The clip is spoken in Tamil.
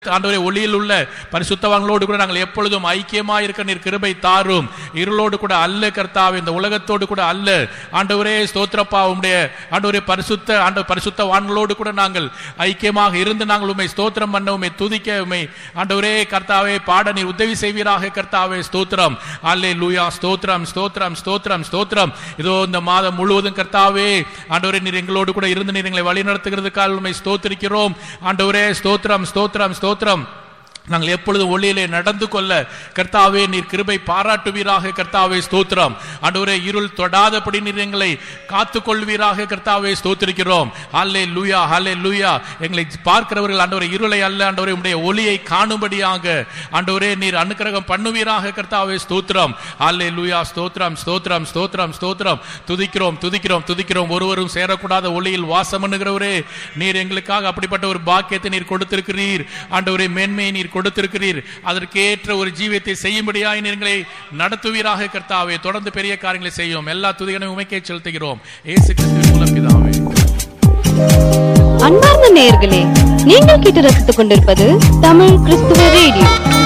ஆண்டவரே ஒளியில் உள்ள பரிசுத்தவான்களோடு கூட நாங்கள் எப்பொழுதும் ஐக்கியமா இருக்க நீர் கிருபை தாரும் இருளோடு கூட அல்ல கர்த்தாவே இந்த உலகத்தோடு கூட அல்ல ஆண்டவரே ஸ்தோத்திரப்பா உம்முடைய ஆண்டவரே பரிசுத்த ஆண்ட பரிசுத்தவான்களோடு கூட நாங்கள் ஐக்கியமாக இருந்து நாங்கள் உண்மை ஸ்தோத்திரம் பண்ண உண்மை துதிக்க உண்மை ஆண்டவரே கர்த்தாவே பாட நீர் உதவி செய்வீராக கர்த்தாவே ஸ்தோத்திரம் அல்லே லூயா ஸ்தோத்திரம் ஸ்தோத்திரம் ஸ்தோத்திரம் ஸ்தோத்திரம் இதோ இந்த மாதம் முழுவதும் கர்த்தாவே ஆண்டவரே நீர் எங்களோடு கூட இருந்து நீர் எங்களை வழி நடத்துகிறதுக்காக உண்மை ஸ்தோத்திரிக்கிறோம் ஆண்டவரே ஸ்தோத்திரம் ஸ்தோத்திரம் ஸ்தோத்திரம் நாங்கள் எப்பொழுதும் ஒளியிலே நடந்து கொள்ள கர்த்தாவே நீர் கிருபை பாராட்டுவீராக கர்த்தாவே ஸ்தோத்திரம் ஆண்டவரே இருள் தொடாதபடி நீர் எங்களை காத்துக் கொள்வீராக கர்த்தாவே ஸ்தோத்திரிக்கிறோம் ஹல்லே லூயா ஹல்லே லூயா எங்களை பார்க்கிறவர்கள் ஆண்டவரே இருளை அல்ல ஆண்டவரே உடைய ஒளியை காணும்படியாக ஆண்டவரே நீர் அனுக்கிரகம் பண்ணுவீராக கர்த்தாவே ஸ்தோத்திரம் ஹல்லே லூயா ஸ்தோத்திரம் ஸ்தோத்திரம் ஸ்தோத்திரம் ஸ்தோத்திரம் துதிக்கிறோம் துதிக்கிறோம் துதிக்கிறோம் ஒருவரும் சேரக்கூடாத ஒளியில் வாசம் பண்ணுகிறவரே நீர் எங்களுக்காக அப்படிப்பட்ட ஒரு பாக்கியத்தை நீர் கொடுத்திருக்கிறீர் ஆண்டவரே மேன்மையை நீர் கொடுத்திருக்கிறீர் அதற்கேற்ற ஒரு ஜீவியத்தை செய்யும்படியாய் நீர் எங்களை நடத்துவீராக கர்த்தாவே தொடர்ந்து பெரிய காரியங்களை செய்யும் எல்லா துதிகளையும் உமைக்கே செலுத்துகிறோம் ஏசு கிறிஸ்துவின் மூலம் பிதாவே அன்பார்ந்த நேயர்களே நீங்கள் கேட்டு ரசித்துக் கொண்டிருப்பது தமிழ் கிறிஸ்துவ ரேடியோ